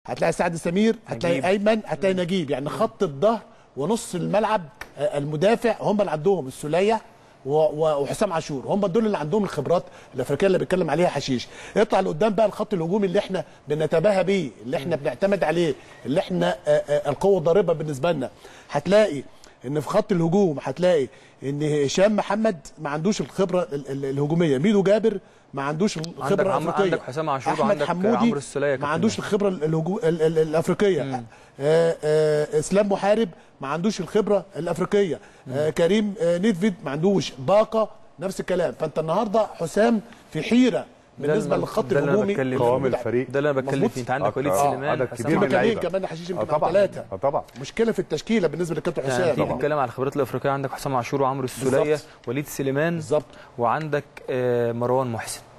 هتلاقي سعد سمير هتلاقي نجيب. ايمن هتلاقي نجيب يعني خط الظهر ونص الملعب آه، المدافع هم اللي عندهم السوليه و- و- وحسام عاشور هم دول اللي عندهم الخبرات الافريقيه اللي بيتكلم عليها حشيش اطلع لقدام بقى الخط الهجومي اللي احنا بنتباهى بيه اللي احنا بنعتمد عليه اللي احنا آه، آه، القوه الضاربه بالنسبه لنا هتلاقي ان في خط الهجوم هتلاقي ان هشام محمد ما عندوش الخبره ال- ال- الهجوميه ميدو جابر ما عندوش الخبره عندك عم- الافريقيه عندك حسام عاشور احمد وعندك حمودي عمرو السولية يا ما كابتن عندوش الخبره الهجو... ال... ال... الافريقيه آه آه اسلام محارب ما عندوش الخبره الافريقيه آه كريم آه نيدفيد ما عندوش باقه نفس الكلام فانت النهارده حسام في حيره بالنسبه اللي- للخط ده اللي أنا الهجومي بتكلم فيه. قوام الفريق ده اللي انا بتكلم مظبوط. فيه انت عندك آه، وليد آه، سليمان عدد حسام كبير من في مكانين اللعيبة. كمان حشيش اه يمكن طبعا ثلاثه اه طبعا مشكله في التشكيله بالنسبه للكابتن يعني حسام تيجي تتكلم على الخبرات الافريقيه عندك حسام عاشور وعمرو السوليه بالظبط. وليد سليمان بالظبط وعندك آه، مروان محسن